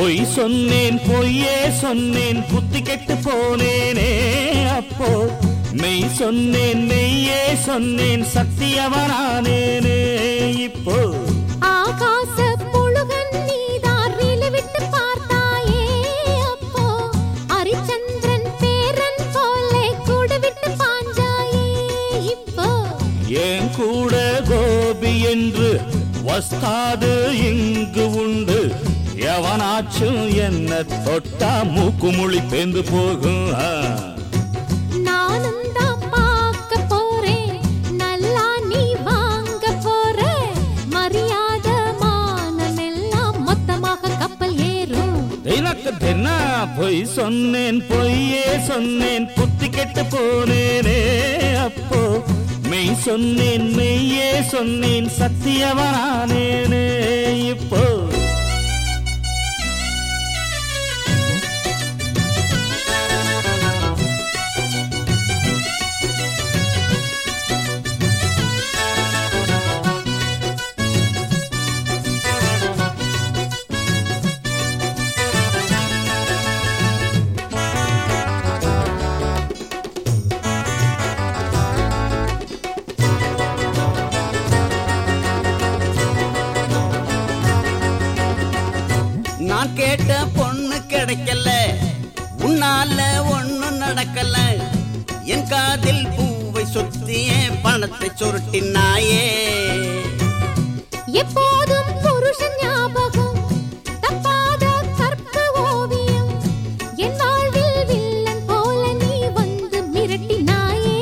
பொய் சொன்னேன் பொய்யே சொன்னேன் புத்தி கெட்டு போனேனே அப்போ மெய் சொன்னேன் மெய்யே சொன்னேன் சத்தியவனானேனே இப்போ ஆகாச புழுகன் நீதாரில விட்டு பார்த்தாயே அப்போ ஹரிச்சந்திரன் பேரன் போலே கூட விட்டு பாஞ்சாயே இப்போ ஏன் கூட கோபி என்று வஸ்தாது இங்கு உண்டு எவனாச்சும் என்ன தொட்டா மூக்குமுழி பேந்து போகும் ஆ. நானும் தான் பார்க்க போறேன் நல்லா நீ வாங்க போற மரியாதை மானம் எல்லாம் மொத்தமாக கப்பல் ஏறும் தினக்கு தின பொய் சொன்னேன் பொய்யே சொன்னேன் புத்தி கெட்டு போனேனே அப்போ மெய் சொன்னேன் மெய்யே சொன்னேன் சத்தியவனானேனே இப்போ நான் கேட்ட பொண்ணு கிடைக்கல உன்னால ஒண்ணும் நடக்கல என் காதில் பூவை சுத்திய பணத்தை சுருட்டினாயே எப்போதும் புருஷன் ஞாபகம் தப்பாத கற்பு ஓவியம் என் வாழ்வில் வில்லன் போல நீ வந்து மிரட்டினாயே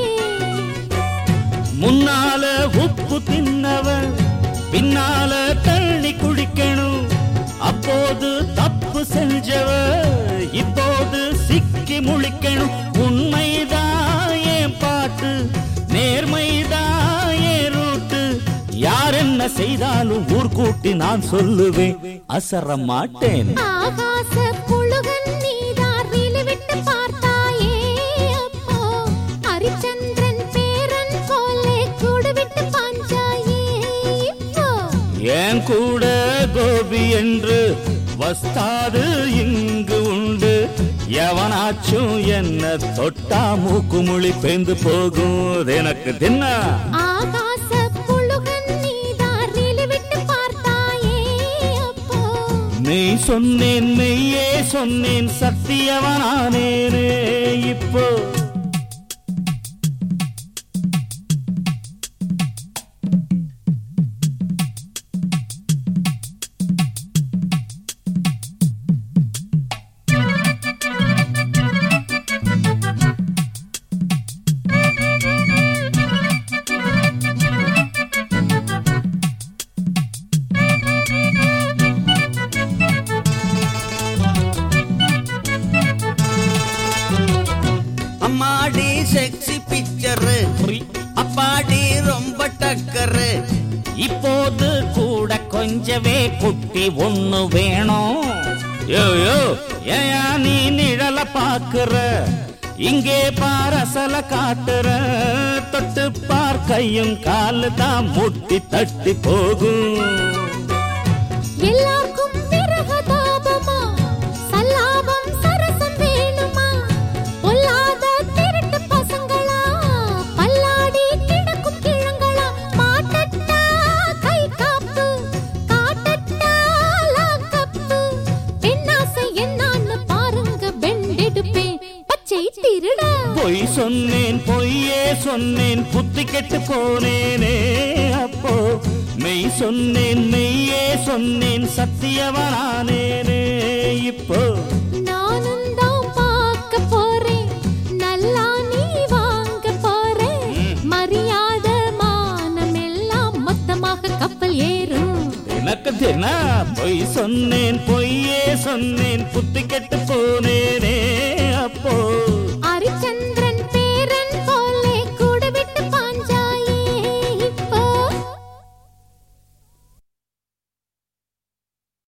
முன்னால உப்பு தின்னவன் பின்னால தள்ளி குடிக்கணும் அப்போது தப்பு செஞ்சவ இப்போது சிக்கி முழிக்கணும் உண்மைதான் என் பாட்டு நேர்மைதான் என் ரூட்டு யார் என்ன செய்தாலும் ஊர் கூட்டி நான் சொல்லுவேன் அசர மாட்டேன் ஆகாச புழுகன் நீதாரில விட்டு பார்த்தாயே அப்போ ஹரிச்சந்திரன் பேரன் போலே கூட விட்டு பாஞ்சாயே இப்போ ஏன் கூட கோபி என்று வஸ்தாது இங்கு உண்டு எவனாச்சும் என்ன தொட்டா மூக்குமுழி பேந்து போகும் அது எனக்கு தின்ன ஆகாச புழுகன் நீதாரில விட்டு பார்த்தாயே அப்போ நீ சொன்னேன் மெய்யே சொன்னேன் சத்தியவனானேனே இப்போ அம்மாடி செக்ஸி பிக்சரு அப்பாடி ரொம்ப டக்கரு இப்போது கூட கொஞ்சவே குட்டி ஒண்ணு வேணும் யோ யோ ஏயா நீ நிழல பாக்குற இங்கே பாரசல காட்டுற தொட்டு பார் கையும் காலு தான் முட்டி தட்டி போகும் எல்லாருக்கும் விரக தாபமா சல்லாபம் சரசம் வேணுமா பொல்லாத திருட்டு பசங்களா பல்லாடி கிடக்கும் கிழங்களா மாட்டட்டா கை காப்பு காட்டட்டா லாக்கப்பு பெண்ணாசை என்னான்னு பாருங்க பெண்டெடுப்பேன் பச்சை திருட பொய் சொன்னேன் பொய்யே சொன்னேன் புத்தி கெட்டு போனேனே அப்போ மெய் சொன்னேன் மெய்யே சொன்னேன் சத்தியவனானேனே இப்போ நானும் தான் பார்க்க போறேன் நல்லா நீ வாங்க போறேன் மரியாதை மானம் எல்லாம் மொத்தமாக கப்பல் ஏறும் எனக்கு தின பொய் சொன்னேன் பொய்யே சொன்னேன் புத்தி கெட்டு போனேன்